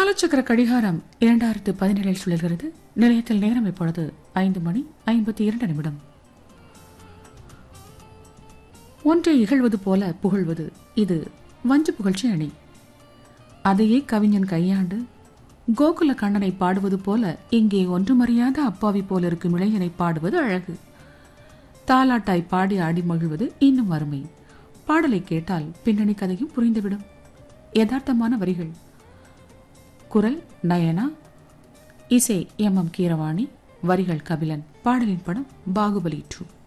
காலச்சக்கர கடிகாரம் இரண்டாயிரத்து பதினேழில் சுழல்கிறது நிலையத்தில் நேரம் இப்பொழுது ஐந்து மணி ஐம்பத்தி இரண்டு நிமிடம் ஒன்றை இகழ்வது போல புகழ்வது இது வஞ்சு புகழ்ச்சி அணி அதையே கவிஞன் கையாண்டு கோகுல கண்ணனை பாடுவது போல இங்கே ஒன்றுமறியாத அப்பாவி போல இருக்கும் இளைஞனை பாடுவது அழகு தாலாட்டாய் பாடி ஆடி மகிழ்வது இன்னும் அருமை பாடலை கேட்டால் பின்னணி கதையும் புரிந்துவிடும் யதார்த்தமான வரிகள் குரல் நயனா இசை எம் எம் கீரவாணி வரிகள் கபிலன் பாடலின் படம் பாகுபலி டூ